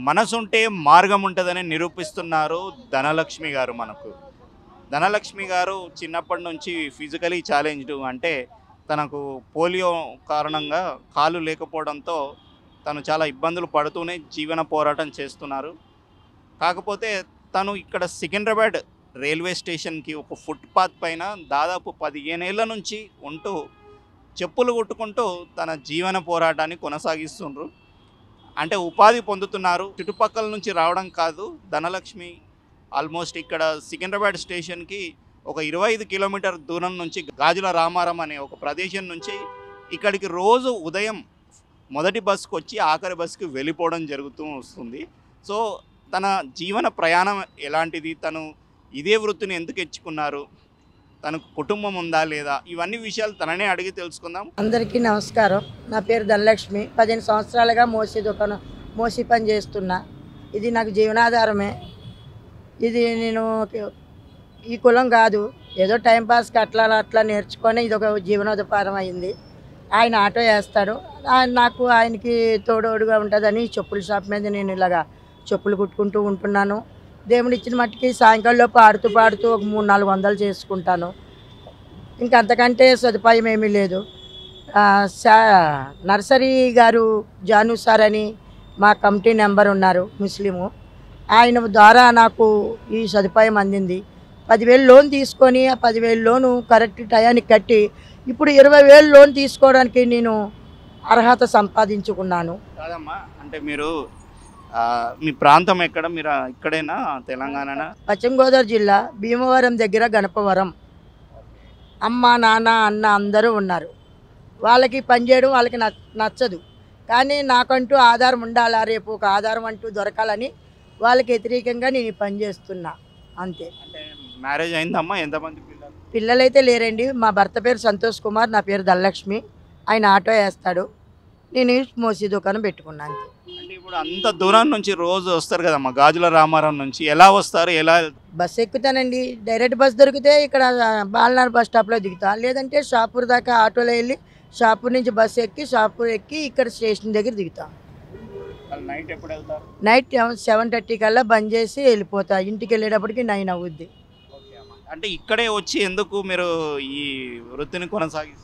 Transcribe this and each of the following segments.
మనసుంటే మార్గం ఉంటుందని నిరూపిస్తున్నారు ధనలక్ష్మి గారు మనకు ధనలక్ష్మి గారు చిన్నప్పటి నుంచి ఫిజికలీ ఛాలెంజ్డ్ అంటే తనకు పోలియో కారణంగా కాలు లేకపోవడంతో తను చాలా ఇబ్బందులు పడుతూనే జీవన పోరాటం చేస్తున్నారు కాకపోతే తను ఇక్కడ సికింద్రాబాద్ రైల్వే స్టేషన్కి ఒక ఫుట్పాత్ పైన దాదాపు పదిహేనేళ్ల నుంచి ఉంటూ చెప్పులు కుట్టుకుంటూ తన జీవన పోరాటాన్ని కొనసాగిస్తుండ్రు అంటే ఉపాధి పొందుతున్నారు చుట్టుపక్కల నుంచి రావడం కాదు ధనలక్ష్మి ఆల్మోస్ట్ ఇక్కడ సికింద్రాబాద్ స్టేషన్కి ఒక ఇరవై ఐదు కిలోమీటర్ దూరం నుంచి గాజుల రామారం అనే ఒక ప్రదేశం నుంచి ఇక్కడికి రోజు ఉదయం మొదటి బస్సుకు వచ్చి ఆఖరి బస్సుకి వెళ్ళిపోవడం జరుగుతూ వస్తుంది సో తన జీవన ప్రయాణం ఎలాంటిది తను ఇదే వృత్తిని ఎందుకు ఎంచుకున్నారు తనకు కుటుంబం ఉందా లేదా ఇవన్నీ విషయాలు తననే అడిగి తెలుసుకుందాం అందరికీ నమస్కారం నా పేరు ధనలక్ష్మి పదిహేను సంవత్సరాలుగా మోసి దుకాణం మోసి పని చేస్తున్నా ఇది నాకు జీవనాధారమే ఇది నేను ఈ కులం కాదు ఏదో టైంపాస్కి అట్లా అట్లా నేర్చుకొని ఇది ఒక జీవనోపారం అయింది ఆయన ఆటో వేస్తాడు ఆయన నాకు ఆయనకి తోడోడుగా ఉంటుందని చెప్పుల షాప్ మీద నేను ఇలాగా చెప్పులు కుట్టుకుంటూ ఉంటున్నాను దేవుడు ఇచ్చిన మట్టికి సాయంకాలంలోపు ఆడుతూ పాడుతూ ఒక మూడు నాలుగు వందలు చేసుకుంటాను ఇంకా అంతకంటే సదుపాయం ఏమీ లేదు ఆ, సా నర్సరీ గారు జాను సార్ అని మా కమిటీ నెంబర్ ఉన్నారు ముస్లిము ఆయన ద్వారా నాకు ఈ సదుపాయం అందింది పదివేలు లోన్ తీసుకొని ఆ పదివేలు లోను కరెక్ట్ టయానికి కట్టి ఇప్పుడు ఇరవై వేలు లోన్ తీసుకోవడానికి నేను అర్హత సంపాదించుకున్నాను కాదమ్మా అంటే మీరు ఆ, మీ ప్రాంతం ఎక్కడ మీరు ఇక్కడేనా తెలంగాణనా పశ్చిమ గోదావరి జిల్లా భీమవరం దగ్గర గణపవరం అమ్మ నాన్న అన్న అందరూ ఉన్నారు వాళ్ళకి పనిచేయడం వాళ్ళకి నచ్- నచ్చదు కానీ నాకంటూ ఆధారం ఉండాలా రేపు ఒక ఆధారం అంటూ దొరకాలని వాళ్ళకి వ్యతిరేకంగా నేను ఈ పని చేస్తున్నా అంతే అంటే మ్యారేజ్ అయిందమ్మా ఎంతమంది పిల్లలు పిల్లలైతే లేరండి మా భర్త పేరు సంతోష్ కుమార్ నా పేరు ధనలక్ష్మి ఆయన ఆటో వేస్తాడు నేను ఈ మోసీ దుకాణం పెట్టుకున్నాను అంతే అంటే ఇప్పుడు అంత దూరం నుంచి రోజు వస్తారు కదమ్మా గాజుల రామారం నుంచి ఎలా వస్తారు ఎలా బస్ ఎక్కుతానండి డైరెక్ట్ బస్ దొరికితే ఇక్కడ బాలనార్ బస్ స్టాప్లో దిగుతా లేదంటే షాపూర్ దాకా ఆటోలో వెళ్ళి షాపూర్ నుంచి బస్ ఎక్కి షాపూర్ ఎక్కి ఇక్కడ స్టేషన్ దగ్గర దిగుతా నైట్ ఎప్పుడు వెళ్తారు నైట్ సెవెన్ థర్టీ కల్లా బంద్ చేసి వెళ్ళిపోతా ఇంటికి వెళ్ళేటప్పటికి నైన్ అవుద్ది అంటే ఇక్కడే వచ్చి ఎందుకు మీరు ఈ వృత్తిని కొనసాగిస్తారు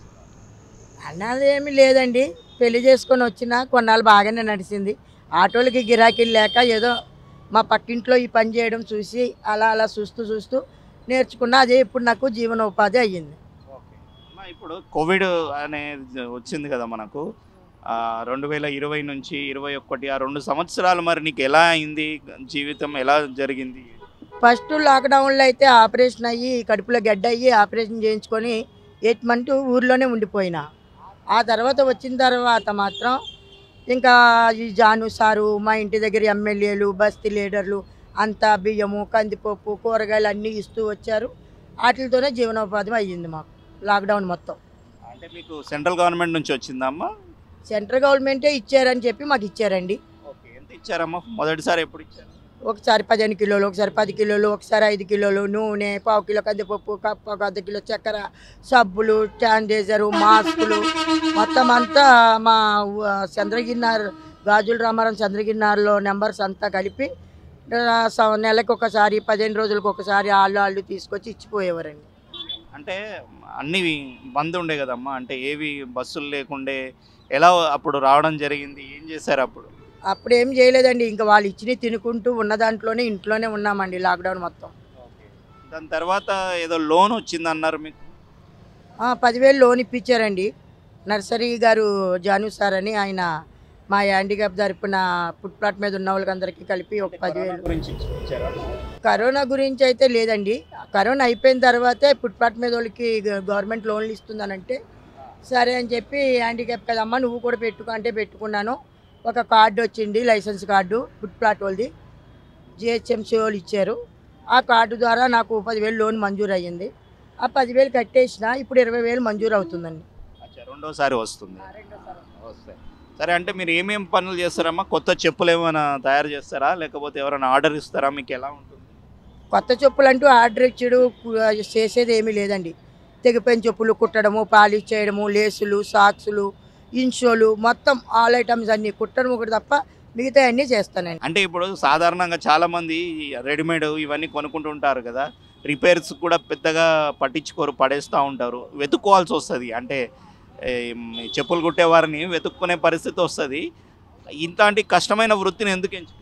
అన్నది ఏమీ లేదండి పెళ్లి చేసుకొని వచ్చిన కొన్నాళ్ళు బాగానే నడిచింది ఆటోలకి గిరాకీలు లేక ఏదో మా పక్కింట్లో ఈ పని చేయడం చూసి అలా అలా చూస్తూ చూస్తూ నేర్చుకున్నా అదే ఇప్పుడు నాకు జీవనోపాధి అయ్యింది అమ్మా, ఇప్పుడు కోవిడ్ అనేది వచ్చింది కదా మనకు ఆ, రెండు వేల ఇరవై నుంచి ఇరవై ఒకటి ఆ రెండు సంవత్సరాలు మరి నీకు ఎలా అయింది జీవితం ఎలా జరిగింది ఫస్ట్ లాక్డౌన్లో అయితే ఆపరేషన్ అయ్యి కడుపులో గడ్డ అయ్యి ఆపరేషన్ చేయించుకొని ఎయిట్ మంత్ ఊర్లోనే ఉండిపోయినా ఆ తర్వాత వచ్చిన తర్వాత మాత్రం ఇంకా ఈ జాను సారు మా ఇంటి దగ్గర ఎమ్మెల్యేలు బస్తీ లీడర్లు అంతా బియ్యము కందిపప్పు కూరగాయలు అన్నీ ఇస్తూ వచ్చారు వాటితోనే జీవనోపాధి అయ్యింది మాకు లాక్డౌన్ మొత్తం అంటే మీకు సెంట్రల్ గవర్నమెంట్ నుంచి వచ్చిందమ్మా సెంట్రల్ గవర్నమెంటే ఇచ్చారని చెప్పి మాకు ఇచ్చారండి ఓకే ఎంత ఇచ్చారమ్మా మొదటిసారి ఎప్పుడు ఇచ్చారు ఒకసారి పదిహేను కిలోలు ఒకసారి పది కిలోలు ఒకసారి ఐదు కిలోలు నూనె పావు కిలో కందిపప్పు కప్పు ఒక అర్ధ కిలో చక్కెర సబ్బులు శానిటైజరు మాస్కులు మొత్తం అంతా మా ఊ- చంద్రగిరినార్ గాజుల రామారావు చంద్రగిరినార్లో నెంబర్స్ అంతా కలిపి ఆ, స- నెలకు ఒకసారి పదిహేను రోజులకు ఒకసారి వాళ్ళు వాళ్ళు తీసుకొచ్చి ఇచ్చిపోయేవారండి అంటే అన్ని బంద్ ఉండే కదమ్మా అంటే ఏవి బస్సులు లేకుండే ఎలా అప్పుడు రావడం జరిగింది ఏం చేశారు అప్పుడు అప్పుడు ఏం చేయలేదండి ఇంకా వాళ్ళు ఇచ్చినవి తినుకుంటూ ఉన్న దాంట్లోనే ఇంట్లోనే ఉన్నామండి లాక్డౌన్ మొత్తం దాని తర్వాత ఏదో లోన్ వచ్చింది అన్నారు మీకు ఆ, పదివేలు లోన్ ఇప్పించారండి నర్సరీ గారు జాను సార్ అని ఆయన మా హ్యాండిక్యాప్ తరపున ఫుట్ ప్లాట్ మీద ఉన్న వాళ్ళకి కలిపి ఒక పదివేలు గురించి ఇచ్చారా కరోనా గురించి అయితే లేదండి కరోనా అయిపోయిన తర్వాతే ఫుట్ ప్లాట్ మీద వాళ్ళకి గ- గవర్నమెంట్ లోన్లు ఇస్తుందనంటే సరే అని చెప్పి హ్యాండిక్యాప్ కదమ్మా నువ్వు కూడా పెట్టుకో అంటే పెట్టుకున్నాను ఒక కార్డు వచ్చింది లైసెన్స్ కార్డు ఫుట్ ప్లాట్ వాళ్ళది జిహెచ్ఎంసీ వాళ్ళు ఇచ్చారు ఆ కార్డు ద్వారా నాకు పదివేలు లోన్ మంజూరు అయ్యింది ఆ పదివేలు కట్టేసిన ఇప్పుడు ఇరవై వేలు మంజూరు అవుతుందండి అచ్చా రెండోసారి వస్తుంది వస్తాయి సరే అంటే మీరు ఏమేం పనులు చేస్తారమ్మా కొత్త చెప్పులు ఏమైనా తయారు చేస్తారా లేకపోతే ఎవరైనా ఆర్డర్ ఇస్తారా మీకు ఎలా ఉంటుంది కొత్త చెప్పులు అంటూ ఆర్డర్ ఇచ్చాడు కు- చేసేది ఏమీ లేదండి తెగిపోయిన చెప్పులు కుట్టడము పాలిష్ చేయడము లేసులు సాక్సులు ఇన్షోలు మొత్తం ఆల్ ఐటమ్స్ అన్నీ కుట్టడం ఒకటి తప్ప మిగతా అన్నీ చేస్తానండి అంటే ఇప్పుడు సాధారణంగా చాలా మంది రెడీమేడ్ ఇవన్నీ కొనుక్కుంటుంటారు కదా రిపేర్స్ కూడా పెద్దగా పట్టించుకోరు పడేస్తూ ఉంటారు వెతుక్కోవాల్సి వస్తుంది అంటే ఏం, చెప్పులు కుట్టే వారిని వెతుక్కునే పరిస్థితి వస్తుంది ఇంతటి కష్టమైన వృత్తిని ఎందుకు ఎంచుకుంటారు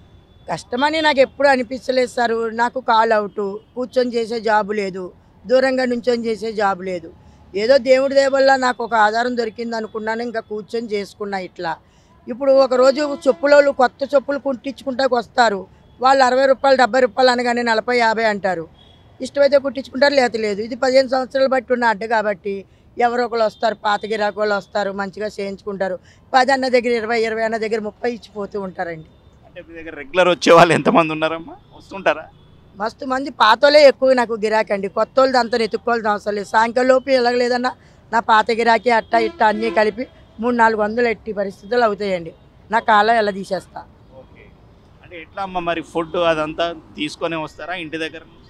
కష్టమని నాకు ఎప్పుడు అనిపించలేదు సార్ నాకు కాల్ అవుట్ కూర్చొని చేసే జాబు లేదు దూరంగా నుంచొని చేసే జాబు లేదు ఏదో దేవుడి దయ వల్ల నాకు ఒక ఆధారం దొరికింది అనుకున్నాను ఇంకా కూర్చొని చేసుకున్నా ఇట్లా ఇప్పుడు ఒక రోజు చెప్పులోళ్ళు కొత్త చెప్పులు కుట్టించుకుంటాకు వస్తారు వాళ్ళు అరవై రూపాయలు డెబ్బై రూపాయలు అనగానే నలభై యాభై అంటారు ఇష్టమైతే కుట్టించుకుంటారు లేత లేదు ఇది పదిహేను సంవత్సరాలు బట్టి ఉన్న అడ్డ కాబట్టి ఎవరో ఒకరు వస్తారు పాత గిరాకు వాళ్ళు వస్తారు మంచిగా చేయించుకుంటారు పది అన్న దగ్గర ఇరవై ఇరవై అన్న దగ్గర ముప్పై ఇచ్చిపోతూ ఉంటారండి అంటే మీ దగ్గర రెగ్యులర్ వచ్చే వాళ్ళు ఎంతమంది ఉన్నారమ్మా వస్తుంటారా మస్తు మంది పాతోలే ఎక్కువ నాకు గిరాకీ అండి కొత్త వాళ్ళది అంతా ఎత్తుక్కోవాల్సిన అవసరం లేదు సాయంకాలం లోపు ఎలాగలేదన్నా నా పాత గిరాకీ అట్ట ఇట్ట అన్నీ కలిపి మూడు నాలుగు వందలు ఎట్టి పరిస్థితులు అవుతాయండి నా కాలం ఎలా తీసేస్తా ఓకే అంటే ఎట్లా అమ్మ మరి ఫుడ్ అదంతా తీసుకొని వస్తారా ఇంటి దగ్గర నుంచి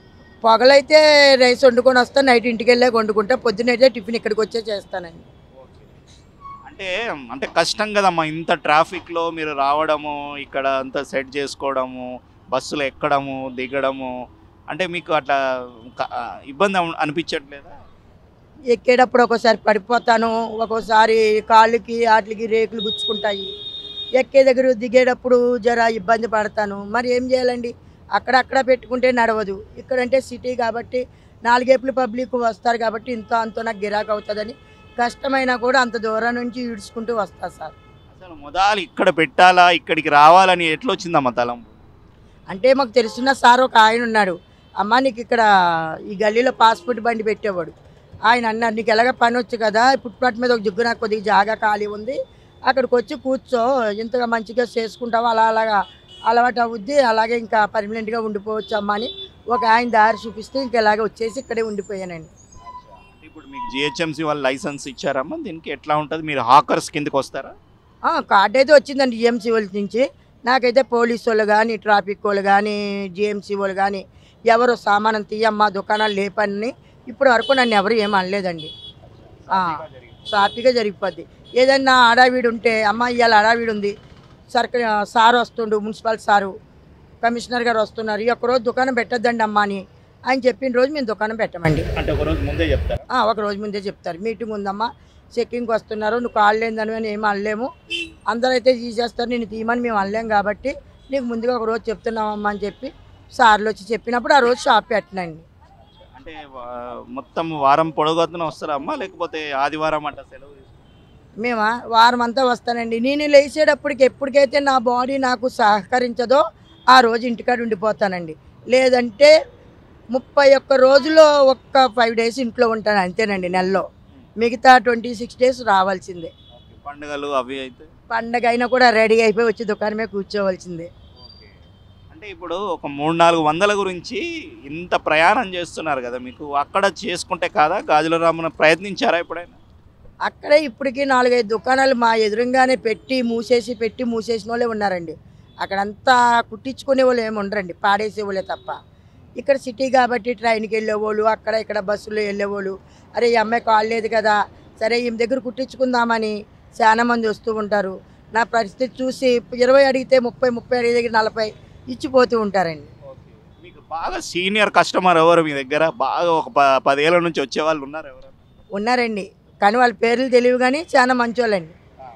పొగలైతే రైస్ వండుకొని వస్తా నైట్ ఇంటికి వెళ్ళాక వండుకుంటా పొద్దునైతే టిఫిన్ ఇక్కడికి వచ్చే చేస్తానండి ఓకే. అంటే అంటే కష్టం కదమ్మా ఇంత ట్రాఫిక్లో మీరు రావడము ఇక్కడ అంతా సెట్ చేసుకోవడము బస్సులు ఎక్కడము దిగడము అంటే మీకు అట్లా క- ఇబ్బంది అవ- అనిపించట్లేదా ఎక్కేటప్పుడు ఒకసారి పడిపోతాను ఒక్కోసారి కాళ్ళకి వాటికి రేకులు గుచ్చుకుంటాయి ఎక్కే దగ్గర దిగేటప్పుడు జర ఇబ్బంది పడతాను మరి ఏం చేయాలండి అక్కడక్కడ పెట్టుకుంటే నడవదు ఇక్కడంటే సిటీ కాబట్టి నాలుగేపులు పబ్లిక్ వస్తారు కాబట్టి ఇంత అంత నాకు గిరాక్ అవుతుందని కష్టమైనా కూడా అంత దూరం నుంచి ఈడ్చుకుంటూ వస్తా సార్ అసలు మొదలు ఇక్కడ పెట్టాలా ఇక్కడికి రావాలని ఎట్లా వచ్చిందమ్మా తలం అంటే మాకు తెలిసిన సార్ ఒక ఆయన ఉన్నాడు అమ్మ నీకు ఇక్కడ ఈ గల్లీలో పాస్పోర్ట్ బండి పెట్టేవాడు ఆయన అన్నారు నీకు ఎలాగ పని వచ్చు కదా ఫుట్పాత్ మీద ఒక జిగ్గు నాకు కొద్దిగా జాగా ఖాళీ ఉంది అక్కడికి వచ్చి కూర్చో ఇంతగా మంచిగా చేసుకుంటావు అలా అలాగా అలవాటు అవుద్ది అలాగే ఇంకా పర్మనెంట్గా ఉండిపోవచ్చు అమ్మ అని ఒక ఆయన దారి చూపిస్తే ఇంకా ఇలాగ వచ్చేసి ఇక్కడే ఉండిపోయానండి అంటే ఇప్పుడు మీకు జిహెచ్ఎంసీ వాళ్ళు లైసెన్స్ ఇచ్చారమ్మా దీనికి ఎట్లా ఉంటుంది మీరు హాకర్స్ కిందకి వస్తారా ఆ, కార్డు అయితే వచ్చిందండి జిఎంసీ వాళ్ళ నుంచి నాకైతే పోలీసు వాళ్ళు కానీ ట్రాఫిక్ వాళ్ళు కానీ జిఎంసీ వాళ్ళు కానీ ఎవరు సామానం తీయమ్మా దుకాణాలు లేపని ఇప్పటి వరకు నన్ను ఎవరు ఏం అనలేదండి ఆ. సాఫీగా జరిగిపోద్ది ఏదన్నా హడావిడి ఉంటే అమ్మ ఇవాళ హడావిడి ఉంది సర్క సార్ వస్తుండు మున్సిపల్ సారు కమిషనర్ గారు వస్తున్నారు ఈ ఒక్కరోజు దుకాణం పెట్టొద్దండి అమ్మా అని ఆయన చెప్పిన రోజు మేము దుకాణం పెట్టమండి అంటే ఒక రోజు ముందే చెప్తారా ఆ, ఒక రోజు ముందే చెప్తారు మీటింగ్ ఉందమ్మా చెక్కింగ్కి వస్తున్నారు నువ్వు కాళ్ళు లేదని అని ఏమి అనలేము అందరూ అయితే తీసేస్తారు నేను తీయమని మేము అనలేం కాబట్టి నీకు ముందుగా ఒక రోజు చెప్తున్నామమ్మా అని చెప్పి సార్లు వచ్చి చెప్పినప్పుడు ఆ రోజు షాప్ పెట్టినండి అంటే వా- మొత్తం వారం పొడగొద్దున వస్తారా అమ్మా లేకపోతే ఆదివారం అంట సెలవు తీసుకుంటారా? మేమా వారం అంతా వస్తానండి నేను లేచేటప్పటికి ఎప్పటికైతే నా బాడీ నాకు సహకరించదో ఆ రోజు ఇంటికాడ ఉండిపోతానండి లేదంటే ముప్పై ఒక్క రోజులో ఒక్క ఫైవ్ డేస్ ఇంట్లో ఉంటాను అంతేనండి నెలలో మిగతా ట్వంటీ సిక్స్ డేస్ రావాల్సిందే ఓకే. పండుగలు అవి అయితే పండగ అయినా కూడా రెడీ అయిపోయి వచ్చి దుకాణమే కూర్చోవలసిందే ఓకే. అంటే ఇప్పుడు ఒక మూడు నాలుగు వందల గురించి ఇంత ప్రయాణం చేస్తున్నారు కదా మీకు అక్కడ చేసుకుంటే కాదా గాజుల రామున ప్రయత్నించారా ఎప్పుడైనా అక్కడే ఇప్పటికీ నాలుగైదు దుకాణాలు మా ఎదురుగానే పెట్టి మూసేసి పెట్టి మూసేసిన వాళ్ళే ఉన్నారండి అక్కడంతా కుట్టించుకునే వాళ్ళు ఏమి ఉండరండి పాడేసే వాళ్ళే తప్ప ఇక్కడ సిటీ కాబట్టి ట్రైన్కి వెళ్ళేవాళ్ళు అక్కడ ఇక్కడ బస్సులో వెళ్ళేవాళ్ళు అరే ఈ అమ్మాయి కాల్ లేదు కదా సరే ఈమె దగ్గర కుట్టించుకుందామని చాలా మంది వస్తూ ఉంటారు నా పరిస్థితి చూసి ఇరవై అడిగితే ముప్పై ముప్పై అడిగే దగ్గర నలభై ఇచ్చిపోతూ ఉంటారండి మీకు బాగా సీనియర్ కస్టమర్ ఎవరు మీ దగ్గర బాగా ఒక ప పదేళ్ళ నుంచి వచ్చే వాళ్ళు ఉన్నారు ఎవరు ఉన్నారండి కానీ వాళ్ళ పేర్లు తెలియవు కానీ చాలా మంచోళ్ళండి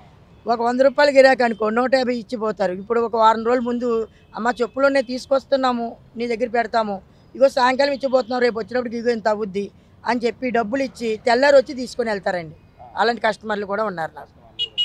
ఒక వంద రూపాయలు గిరాకీ అనుకో నూట యాభై ఇచ్చిపోతారు ఇప్పుడు ఒక వారం రోజుల ముందు అమ్మ చెప్పులోనే తీసుకొస్తున్నాము నీ దగ్గర పెడతాము ఇగో సాయంకాలం ఇచ్చిపోతున్నావు రేపు వచ్చినప్పుడు ఇగో ఇంత అవుద్ది అని చెప్పి డబ్బులు ఇచ్చి తెల్లారి వచ్చి తీసుకొని వెళ్తారండి అలాంటి కస్టమర్లు కూడా ఉన్నారు నాకు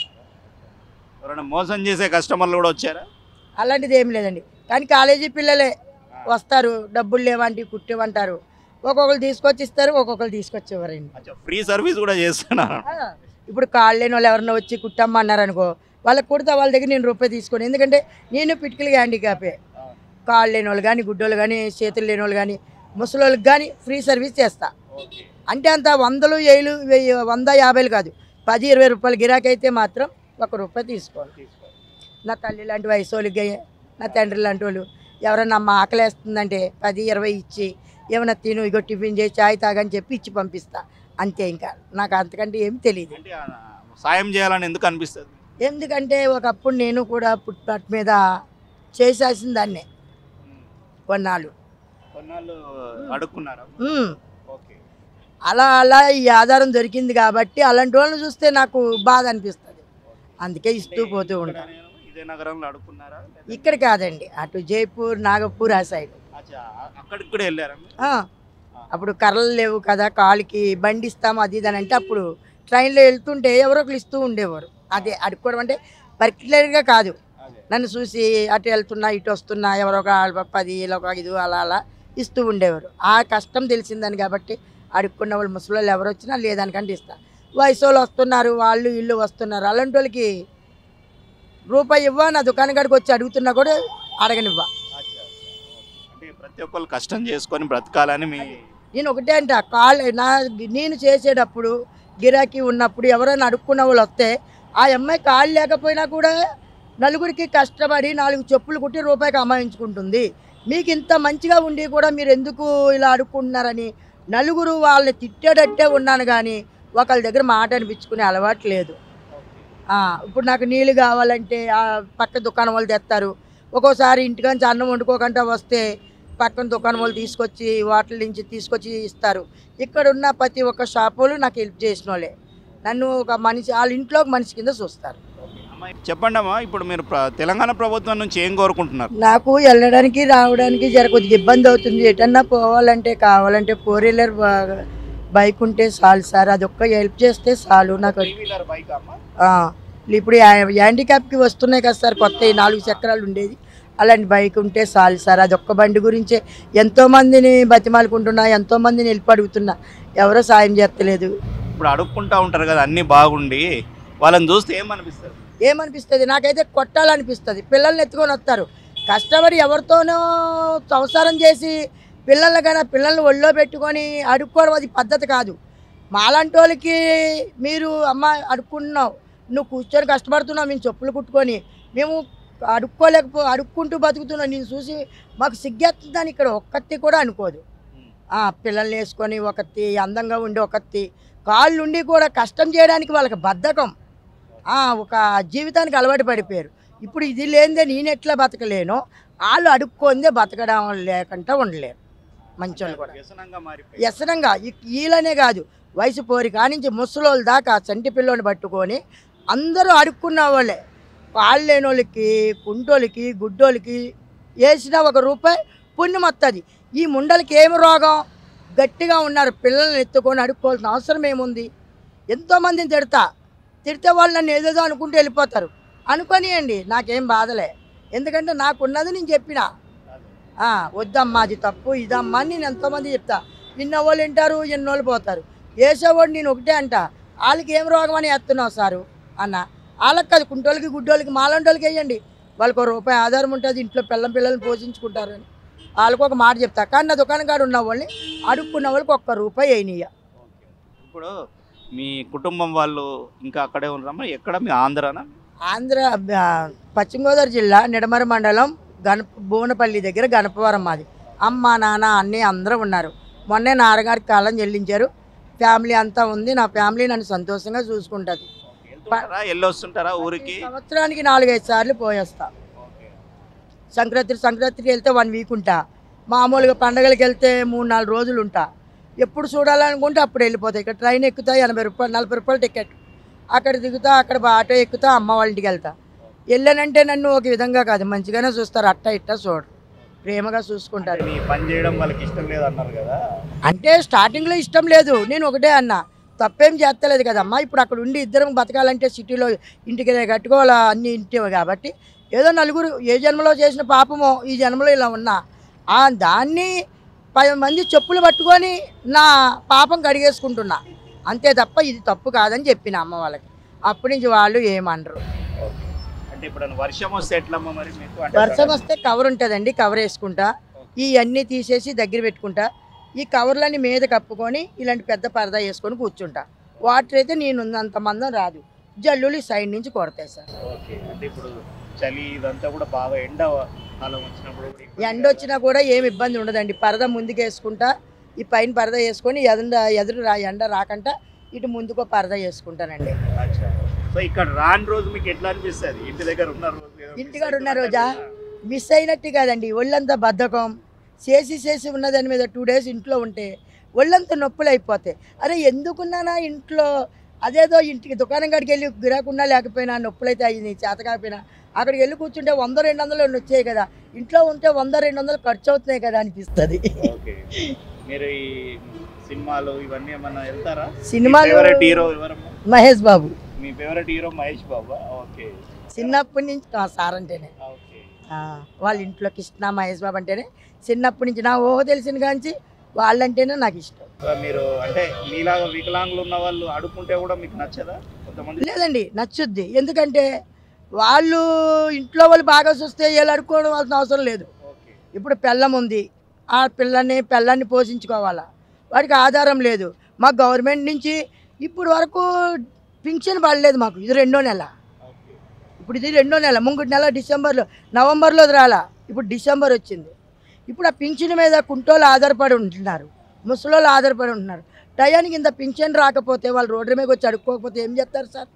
ఎవరైనా మోసం చేసే కస్టమర్లు కూడా వచ్చారా అలాంటిది ఏం లేదండి కానీ కాలేజీ పిల్లలే వస్తారు డబ్బులు లేవంటి కుట్టేవంటారు ఒక్కొక్కరు తీసుకొచ్చి ఇస్తారు ఒక్కొక్కరు తీసుకొచ్చి ఇవ్వరండి అచ్చా ఫ్రీ సర్వీస్ కూడా చేస్తున్నారు ఆ, ఇప్పుడు కాళ్ళు లేని వాళ్ళు ఎవరన్నా వచ్చి కుట్టమ్మన్నారు అనుకో వాళ్ళకి కుడతా వాళ్ళ దగ్గర నేను రూపాయి తీసుకోను ఎందుకంటే నేను పిటికలుగా హ్యాండిక్యాపే కాళ్ళు లేని వాళ్ళు కానీ గుడ్డోళ్ళు కానీ చేతులు లేని వాళ్ళు కానీ ముసలోళ్ళకి కానీ ఫ్రీ సర్వీస్ చేస్తా అంటే అంత వందలు ఏళ్ళు వెయ్యి వంద యాభైలు కాదు పది ఇరవై రూపాయలు గిరాకీ అయితే మాత్రం ఒక రూపాయి తీసుకోను నా తల్లి లాంటి వయసు వాళ్ళకి నా తండ్రి లాంటి వాళ్ళు ఎవరన్నా అమ్మ ఆకలేస్తుందంటే పది ఇరవై ఇచ్చి ఏమైనా తిను ఇగో టిఫిన్ చేసి చాయ్ తాగని చెప్పి ఇచ్చి పంపిస్తా అంతే ఇంకా నాకు అంతకంటే ఏం తెలియదు అంటే ఆ, సాయం చేయాలని ఎందుకు అనిపిస్తుంది ఎందుకంటే ఒకప్పుడు నేను కూడా పుట్టినట్టు మీద చేసేసిన దాన్నే కొన్నాళ్ళు కొన్నాళ్ళు అడుక్కున్నారా ఉమ్. ఓకే అలా అలా ఈ ఆధారం దొరికింది కాబట్టి అలాంటి వాళ్ళని చూస్తే నాకు బాధ అనిపిస్తుంది అందుకే ఇస్తూ పోతూ ఉంటాను ఇదే నగరంలో అడుక్కున్నారా ఇక్కడ కాదండి అటు జైపూర్ నాగపూర్ ఆ సైడ్ అచ్చా అక్కడికి కూడా వెళ్ళారా మీరు? ఆ, అప్పుడు కర్రలు లేవు కదా కాలికి బండి ఇస్తాము అది ఇది అని అంటే అప్పుడు ట్రైన్లో వెళ్తుంటే ఎవరో ఒకరు ఇస్తూ ఉండేవారు అదే అడుక్కోవడం అంటే పర్టికులర్గా కాదు అదే నన్ను చూసి అటు వెళ్తున్నా ఇటు వస్తున్నా ఎవరో ఒక పది ఇలా ఒక ఐదు అలా అలా ఇస్తూ ఉండేవారు ఆ కష్టం తెలిసిందని కాబట్టి అడుక్కున్న వాళ్ళు ముసలి ఎవరు వచ్చినా లేదానికంటే ఇస్తా వయసు వాళ్ళు వస్తున్నారు వాళ్ళు ఇల్లు వస్తున్నారు అలాంటి వాళ్ళకి రూపాయి ఇవ్వ నా దుకాణం కాడికి వచ్చి అడుగుతున్నా కూడా అడగనివ్వ అచ్చా, అచ్చా. అంటే ప్రతి ఒక్కరు కష్టం చేసుకొని బ్రతకాలని మీ నేను ఒకటే అంట కాల్ నా నేను చేసేటప్పుడు గిరాకీ ఉన్నప్పుడు ఎవరైనా అడుక్కున్న వాళ్ళు వస్తే ఆ అమ్మాయి కాళ్ళు లేకపోయినా కూడా నలుగురికి కష్టపడి నాలుగు చెప్పులు కుట్టి రూపాయికి అమ్మాయించుకుంటుంది మీకు ఇంత మంచిగా ఉండి కూడా మీరు ఎందుకు ఇలా అడుక్కుంటున్నారని నలుగురు వాళ్ళని తిట్టేటట్టే ఉన్నాను కానీ ఒకళ్ళ దగ్గర మాట అనిపించుకునే అలవాటు లేదు ఆ, ఇప్పుడు నాకు నీళ్ళు కావాలంటే ఆ పక్క దుకాణం వాళ్ళు తెస్తారు ఒక్కోసారి ఇంటికాంచి అన్నం వండుకోకుండా వస్తే పక్కన దుకాణం వాళ్ళు తీసుకొచ్చి వాటిల నుంచి తీసుకొచ్చి ఇస్తారు ఇక్కడ ఉన్న ప్రతి ఒక్క షాప్ వాళ్ళు నాకు హెల్ప్ చేసిన వాళ్ళే నన్ను ఒక మనిషి వాళ్ళ ఇంట్లో ఒక మనిషి కింద చూస్తారు అమ్మాయి, చెప్పండి అమ్మా ఇప్పుడు మీరు ప్ర- తెలంగాణ ప్రభుత్వం నుంచి ఏం కోరుకుంటున్నారు నాకు వెళ్ళడానికి రావడానికి జర కొద్దిగా ఇబ్బంది అవుతుంది ఎటన్నా పోవాలంటే కావాలంటే ఫోర్ వీలర్ బైక్ ఉంటే చాలు సార్ అది ఒక్క హెల్ప్ చేస్తే చాలు నాకు బైక్ అమ్మా ఆ, ఇప్పుడు యా- హ్యాండిక్యాప్కి వస్తున్నాయి కదా సార్ కొత్త ఈ నాలుగు చక్రాలు ఉండేది అలాంటి బైక్ ఉంటే చాలు సార్ అది ఒక్క బండి గురించే ఎంతోమందిని బతిమాలుకుంటున్నా ఎంతోమందిని వెళ్ళి అడుగుతున్నా ఎవరో సాయం చేస్తలేదు ఇప్పుడు అడుక్కుంటా ఉంటారు కదా అన్ని బాగుండి వాళ్ళని చూస్తే ఏమనిపిస్తుంది ఏమనిపిస్తుంది నాకైతే కొట్టాలనిపిస్తుంది పిల్లల్ని ఎత్తుకొని వస్తారు కష్టపడి ఎవరితోనో సంసారం చేసి పిల్లల్ని కానీ పిల్లల్ని ఒళ్ళో పెట్టుకొని అడుక్కోవడం అది పద్ధతి కాదు మాలాంటి వాళ్ళకి మీరు అమ్మ అడుక్కున్నావు నువ్వు కూర్చొని కష్టపడుతున్నావు మేము చెప్పులు కుట్టుకొని మేము అడుక్కోలేకపో అడుక్కుంటూ బతుకుతున్నావు నేను చూసి మాకు సిగ్గేస్తుందని ఇక్కడ ఒక్కటి కూడా అనుకోదు ఆ, పిల్లల్ని వేసుకొని ఒకటి అందంగా ఉండి ఒకటి కాళ్ళు ఉండి కూడా కష్టం చేయడానికి వాళ్ళకి బద్ధకం ఆ, ఒక జీవితానికి అలవాటు పడిపోయారు ఇప్పుడు ఇది లేనిదే నేను ఎట్లా బతకలేనో వాళ్ళు అడుక్కొందే బతకడం లేకుండా ఉండలేరు మంచోళ్ళు కూడా వ్యసనంగా మారిపోయి వ్యసనంగా ఈ- వీళ్ళనే కాదు వయసు పోరి కానించి ముసలోళ్ళ దాకా చంటి పిల్లని పట్టుకొని అందరూ అడుక్కున్న వాళ్ళే కాళ్ళు లేని వాళ్ళకి కుంటోళ్ళకి గుడ్డోళ్ళకి వేసిన ఒక రూపాయి పుణ్యం వస్తుంది ఈ ముండలకి ఏమి రోగం గట్టిగా ఉన్నారు పిల్లల్ని ఎత్తుకొని అడుక్కోవాల్సిన అవసరం ఏముంది ఎంతోమందిని తిడతా తిడితే వాళ్ళు నన్ను ఏదేదో అనుకుంటూ వెళ్ళిపోతారు అనుకోనియండి నాకేం బాధలే ఎందుకంటే నాకున్నది నేను చెప్పిన ఆ, వద్దమ్మా అది తప్పు ఇదమ్మా అని నేను ఎంతోమంది చెప్తా ఇన్నోళ్ళు వింటారు ఎన్నోళ్ళు పోతారు వేసేవాడు నేను ఒకటే అంట వాళ్ళకి ఏం రోగం అని ఎత్తున్నావు సారు అన్న వాళ్ళకి కాదు కుంటోళ్ళకి గుడ్డోళ్ళకి మాలంటోళ్ళకి వేయండి వాళ్ళకి ఒక రూపాయి ఆధారం ఉంటుంది ఇంట్లో పిల్లం పిల్లల్ని పోషించుకుంటారు అని వాళ్ళకి ఒక మాట చెప్తా కానీ నా దుకాణం కాడ ఉన్న వాళ్ళని అడుక్కున్న వాళ్ళకి ఒక్క రూపాయి వేయనియ్య ఇప్పుడు మీ కుటుంబం వాళ్ళు ఇంకా అక్కడే ఉన్నారమ్మా ఎక్కడ మీ ఆంధ్రానా ఆంధ్ర ఆ, పశ్చిమ గోదావరి జిల్లా నిడమర మండలం గణప భువనపల్లి దగ్గర గణపవరం మాది అమ్మ నాన్న అన్నీ అందరూ ఉన్నారు మొన్నే నాన్నగారికి కాలం చెల్లించారు ఫ్యామిలీ అంతా ఉంది నా ఫ్యామిలీ నన్ను సంతోషంగా చూసుకుంటుంది వెళ్తుంటారా వెళ్ళొస్తుంటారా ఊరికి సంవత్సరానికి నాలుగైదు సార్లు పోయేస్తా సంక్రాంతి సంక్రాంతికి వెళ్తే వన్ వీక్ ఉంటా మామూలుగా పండగలకి వెళ్తే మూడు నాలుగు రోజులు ఉంటా ఎప్పుడు చూడాలనుకుంటే అప్పుడు వెళ్ళిపోతాయి ఇక్కడ ట్రైన్ ఎక్కుతా ఎనభై రూపాయలు నలభై రూపాయలు టికెట్ అక్కడ దిగుతా అక్కడ ఆటో ఎక్కుతా అమ్మ వాళ్ళ ఇంటికి వెళ్తా వెళ్ళానంటే నన్ను ఒక విధంగా కాదు మంచిగానే చూస్తారు అట్ట ఇట్ట చూడరు ప్రేమగా చూసుకుంటారు మీ పని చేయడం వాళ్ళకి ఇష్టం లేదు అన్నారు కదా అంటే స్టార్టింగ్లో ఇష్టం లేదు నేను ఒకటే అన్నా తప్పేం చేస్తలేదు కదమ్మా ఇప్పుడు అక్కడ ఉండి ఇద్దరం బతకాలంటే సిటీలో ఇంటికి కట్టుకోవాలి అన్ని ఇంటి కాబట్టి ఏదో నలుగురు ఏ జన్మలో చేసిన పాపమో ఈ జన్మలో ఇలా ఉన్నా ఆ దాన్ని పది మంది చెప్పులు పట్టుకొని నా పాపం కడిగేసుకుంటున్నా అంతే తప్ప ఇది తప్పు కాదని చెప్పిన అమ్మ వాళ్ళకి అప్పటి నుంచి వాళ్ళు ఏమనరు అంటే ఇప్పుడు వర్షం వస్తే ఎట్లమ్మా మరి మీకు అంటే వర్షం వస్తే కవర్ ఉంటుందండి కవర్ వేసుకుంటా ఈ అన్నీ తీసేసి దగ్గర పెట్టుకుంటా ఈ కవర్లన్నీ మీద కప్పుకొని ఇలాంటి పెద్ద పరదా వేసుకొని కూర్చుంటా వాటర్ అయితే నేను ఉన్నంత మందం రాదు జల్లులు ఈ సైడ్ నుంచి కొడతాయి సార్ ఓకే అంటే ఇప్పుడు చలి ఇదంతా కూడా బాగా ఎండ కాలం వచ్చినప్పుడు కూడా ఇబ్బంది ఎండ వచ్చినా కూడా ఏమి ఇబ్బంది ఉండదండి పరద ముందుకు వేసుకుంటా ఈ పైన పరద వేసుకొని ఎదురు ఎదురు రా ఎండ రాకుండా ఇటు ముందుకో పరద వేసుకుంటానండి అచ్చా. సో సో ఇక్కడ రాని రోజు మీకు ఎట్లా అనిపిస్తుంది ఇంటి దగ్గర ఉన్న రోజు ఏదో miss ఇంటికాడ ఉన్న అవుతున్నట్టు రోజా? అనిపిస్తుందా? మిస్ అయినట్టు కాదండి ఒళ్ళంతా బద్ధకం చేసి చేసి ఉన్న దాని మీద టూ డేస్ ఇంట్లో ఉంటే ఒళ్ళంతా నొప్పులు అయిపోతాయి అరే ఎందుకున్నానా ఇంట్లో అదేదో ఇంటికి దుకాణం కాడికి వెళ్ళి గిరాకున్నా లేకపోయినా నొప్పులు అయితే అయ్యింది చేత కాకపోయినా అక్కడికి వెళ్ళి కూర్చుంటే వంద రెండు వందలు వచ్చాయి కదా ఇంట్లో ఉంటే వంద రెండు వందలు ఖర్చు అవుతున్నాయి కదా అనిపిస్తుంది ఓకే మీరు ఈ సినిమాలు ఇవన్నీ ఏమన్నా వెళ్తారా సినిమాలు ఫేవరెట్ హీరో ఎవరమ్మా మహేష్ బాబు మీ favourite hero Mahesh Babu okay చిన్నప్పటి నుంచి ఆ, సార్ అంటేనే ఓకే ఆ, వాళ్ళ ఇంట్లో కృష్ణ మహేష్ బాబు అంటేనే చిన్నప్పటి నుంచి నా ఊహ తెలిసిన కాంచి వాళ్ళంటేనే నాకు ఇష్టం సో మీరు అంటే మీలాగా వికలాంగులు ఉన్న వాళ్ళు అడుక్కుంటే కూడా మీకు నచ్చదా కొంతమంది లేదండి నచ్చుద్ది ఎందుకంటే వాళ్ళు ఇంట్లో వాళ్ళు బాగా చూస్తే వీళ్ళు అడుక్కోవడం వాళ్ళకి అవసరం లేదు ఓకే ఇప్పుడు పెళ్ళం ఉంది ఆ పిల్లని పెళ్ళాన్ని పోషించుకోవాలా వాడికి ఆధారం లేదు మా గవర్నమెంట్ నుంచి ఇప్పుడు వరకు పింఛన్ పడలేదు మాకు ఇది రెండో నెల ఓకే ఇప్పుడు ఇది రెండో నెల ముంగటి నెల డిసెంబర్లో నవంబర్లో రాలా ఇప్పుడు డిసెంబర్ వచ్చింది ఇప్పుడు ఆ పింఛన్ మీద కుంటోళ్ళు ఆధారపడి ఉంటున్నారు ముసలోళ్ళు ఆధారపడి ఉంటున్నారు టయానికి ఇంత పింఛన్ రాకపోతే వాళ్ళు రోడ్డు మీద వచ్చి అడుక్కోకపోతే ఏం చేస్తారు సార్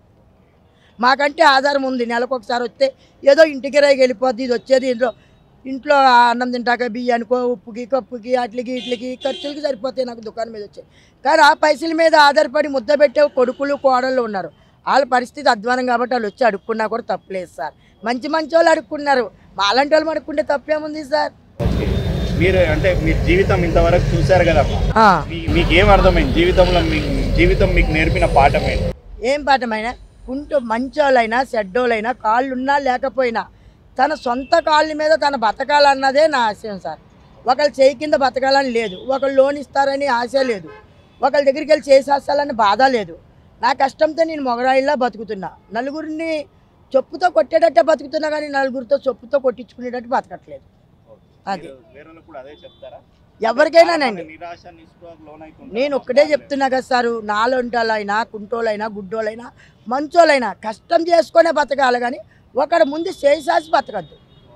మాకంటే ఆధారం ఉంది నెలకు ఒకసారి వస్తే ఏదో ఇంటికి రాయి వెళ్ళిపోద్ది ఇది వచ్చేది ఇంట్లో ఇంట్లో అన్నం తింటాక బియ్యానికో ఉప్పుకి కప్పుకి అట్లకి ఇట్లకి ఖర్చులకి సరిపోతాయి నాకు దుకాణం మీద వచ్చాయి కానీ ఆ పైసల మీద ఆధారపడి ముద్ద పెట్టే కొడుకులు కోడళ్ళు ఉన్నారు వాళ్ళ పరిస్థితి అధ్వానం కాబట్టి వాళ్ళు వచ్చి అడుక్కున్నా కూడా తప్పులేదు సార్ మంచి మంచి వాళ్ళు అడుక్కున్నారు మాలాంటి వాళ్ళు అడుక్కుంటే తప్పేముంది సార్ ఓకే మీరు అంటే మీ జీవితం ఇంతవరకు చూశారు కదమ్మా ఆ, మీ- మీకు ఏం అర్థమైంది జీవితంలో మీ జీవితం మీకు నేర్పిన పాఠం ఏంటి ఏం పాఠమైనా కుంటూ మంచోళ్ళైనా చెడ్డోళ్ళైనా కాళ్ళున్నా లేకపోయినా తన సొంత కాళ్ళ మీద తన బతకాలన్నదే నా ఆశయం సార్ ఒకళ్ళు చేయి కింద బతకాలని లేదు ఒకళ్ళు లోన్ ఇస్తారని ఆశ లేదు ఒకళ్ళ దగ్గరికి వెళ్ళి చేసేస్తాలని బాధ లేదు నా కష్టంతో నేను మొగరాయిలా బతుకుతున్నా నలుగురిని చెప్పుతో కొట్టేటట్టే బతుకుతున్నా కానీ నలుగురితో చెప్పుతో కొట్టించుకునేటట్టు బతకట్లేదు అది. మీరు వేరే వాళ్ళకు కూడా అదే చెప్తారా ఎవరికైనానండి నిరాశ నిస్పృహకు లోనైతుంటారు. నేను ఒక్కటే చెప్తున్నా కదా సారు నాలుంటోళ్ళైనా కుంటోళ్ళైనా గుడ్డోళ్ళైనా మంచోళ్ళైనా కష్టం చేసుకునే బతకాలి కానీ ఒకడు ముందు చేసాసి బతకద్దు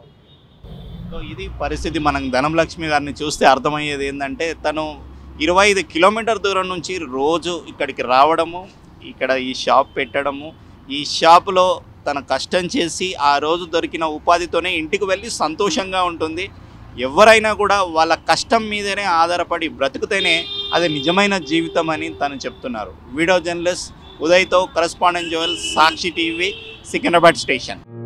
సో ఇది పరిస్థితి మనం ధనంలక్ష్మి గారిని చూస్తే అర్థమయ్యేది ఏంటంటే తను ఇరవై ఐదు కిలోమీటర్ దూరం నుంచి రోజు ఇక్కడికి రావడము ఇక్కడ ఈ షాప్ పెట్టడము ఈ షాపులో తన కష్టం చేసి ఆ రోజు దొరికిన ఉపాధితోనే ఇంటికి వెళ్ళి సంతోషంగా ఉంటుంది ఎవరైనా కూడా వాళ్ళ కష్టం మీదనే ఆధారపడి బ్రతుకుతేనే అది నిజమైన జీవితం అని తను చెప్తున్నారు వీడియో జర్నలిస్ట్ ఉదయ్తో correspondent Joel Sakshi TV Secunderabad station